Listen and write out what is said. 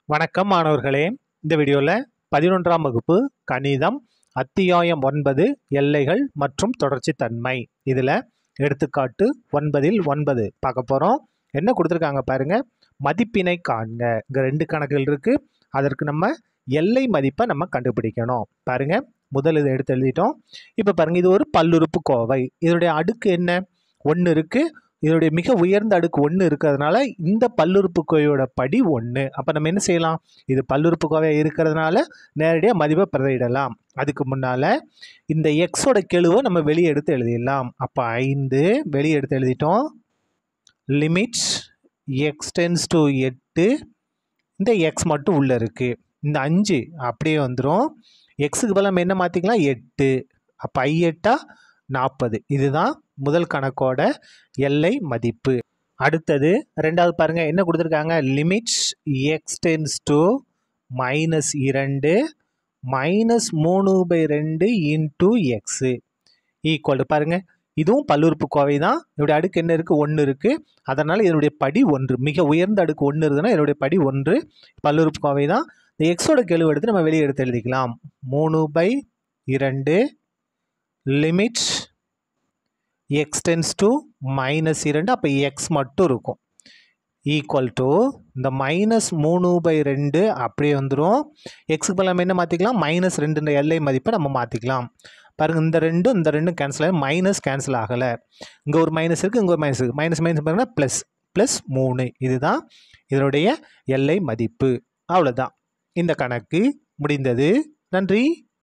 வணக்கம் மாணவர்களே இந்த வீடியோவில் பதினொன்றாம் வகுப்பு கணிதம் அத்தியாயம் ஒன்பது எல்லைகள் மற்றும் தொடர்ச்சி தன்மை இதில் எடுத்துக்காட்டு ஒன்பதில் ஒன்பது பார்க்க போகிறோம் என்ன கொடுத்துருக்காங்க பாருங்க மதிப்பினை காண்க இங்கே ரெண்டு கணக்குகள் இருக்குது அதற்கு நம்ம எல்லை மதிப்பை நம்ம கண்டுபிடிக்கணும் பாருங்க முதல் இதை எடுத்து எழுதிட்டோம் இப்போ பாருங்க இது ஒரு பல்லுறுப்பு கோவை இதனுடைய அடுக்கு என்ன ஒன்று இருக்குது இதனுடைய மிக உயர்ந்த அடுக்கு ஒன்று இருக்கிறதுனால இந்த பல்லுறுப்பு கோவையோட படி ஒன்று அப்போ நம்ம என்ன செய்யலாம் இது பல்லுறுப்பு கோவை இருக்கிறதுனால நேரடியாக மதிப்பை பிரதியிடலாம் அதுக்கு முன்னால் இந்த எக்ஸோட கெழுவை நம்ம வெளியே எடுத்து எழுதிடலாம் அப்போ ஐந்து வெளியே எடுத்து எழுதிட்டோம் லிமிட்ஸ் எக்ஸ் டென்ஸ் டு எட்டு இந்த எக்ஸ் மட்டும் உள்ளே இருக்குது இந்த அஞ்சு அப்படியே வந்துடும் எக்ஸுக்கு பதிலா நம்ம என்ன மாற்றிக்கலாம் எட்டு அப்போ ஐ எட்டா நாற்பது இதுதான் முதல் கணக்கோட எல்லை மதிப்பு அடுத்தது ரெண்டாவது பாருங்க என்ன கொடுத்துருக்காங்க limits x tends to minus இரண்டு மைனஸ் மூணு பை ரெண்டு இன்டூ எக்ஸு ஈக்குவல் பாருங்க இதுவும் பல்லுறுப்பு கோவை தான் இதோடைய அடுக்கு என்ன இருக்குது ஒன்று இருக்குது அதனால் இதனுடைய படி ஒன்று மிக உயர்ந்த அடுக்கு ஒன்று இருக்குதுன்னா இதனுடைய படி ஒன்று பல்லுறுப்பு கோவை தான் இந்த எக்ஸோட கெழுவு எடுத்து நம்ம வெளியே எடுத்து எழுதிக்கலாம் மூணு பை இரண்டு limits x tends to minus இரண்டு அப்போ எக்ஸ் மட்டும் இருக்கும் ஈக்குவல் டு இந்த மைனஸ் மூணு பை ரெண்டு அப்படியே வந்துடும் எக்ஸுக்கு பதிலாக நம்ம என்ன மாற்றிக்கலாம் மைனஸ் ரெண்டுன்ற எல்லை மதிப்பை நம்ம மாற்றிக்கலாம் பாருங்கள் இந்த ரெண்டும் இந்த ரெண்டும் கேன்சல் ஆகி மைனஸ் கேன்சல் ஆகலை இங்கே ஒரு மைனஸ் இருக்குது இங்கே ஒரு மைனஸ் இருக்குது மைனஸ் மைனஸ் பாருங்கன்னா ப்ளஸ் ப்ளஸ் மூணு இதுதான் இதனுடைய எல்லை மதிப்பு அவ்வளோதான் இந்த கணக்கு முடிந்தது நன்றி